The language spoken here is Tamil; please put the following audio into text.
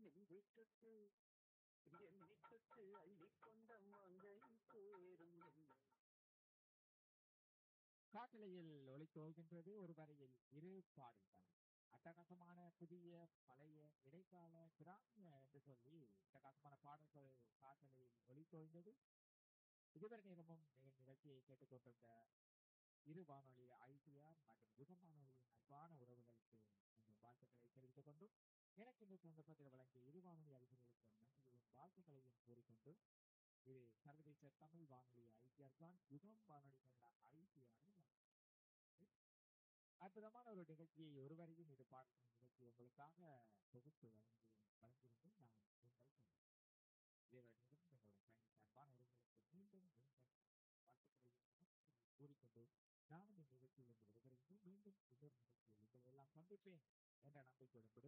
நெஞ்சை தொட்டு என்னை தொட்டு அள்ளிக்கொண்ட மங்கை சேரும் இல்லை காட்டலையில் ஒளித்தோகின்றது ஒரு வரையில் இரு பாடல்கள் அட்டகாசமான புதிய பழைய இடைக்கால கிராமிய என்று சொல்லி அட்டகாசமான பாடல்கள் காட்டலையில் ஒளித்தோய்ந்தது இதுவரை நேரமும் நீங்கள் நிகழ்ச்சியை கேட்டுக்கொண்டிருந்த இரு வானொலி ஐசிஆர் மற்றும் யுகம் வானொலியின் அன்பான உறவுகளுக்கு உங்கள் வாழ்த்துக்களை தெரிவித்துக் கொண்டும் எனக்கு இந்த சந்தர்ப்பத்தில் வழங்கிய இரு வானொலி அறிஞர்களுக்கு நன்றியையும் வாழ்த்துக்களையும் கூறிக்கொண்டு இது சர்வதேச தமிழ் வானொலி ஐசிஆர் தான் யுகம் வானொலி கனடா ஐசிஆர் அற்புதமான ஒரு நிகழ்ச்சியை ஒருவரையும் இது பார்க்கும் நிகழ்ச்சி உங்களுக்காக தொகுத்து வழங்கி வழங்கியிருந்து நான் உங்கள் சொன்னேன் இவரிடம் எங்களுடைய பயணித்த அன்பான உறவுகளுக்கு மீண்டும் மீண்டும் வாழ்த்துக்களையும் கூறிக்கொண்டு நானும் இந்த நிகழ்ச்சியில் இருந்து விடுபடுகின்றேன் மீண்டும் இன்னொரு நிகழ்ச்சியில் உங்களை எல்லாம் சந்திப்பேன் என்ற நம்பிக்கையுடன்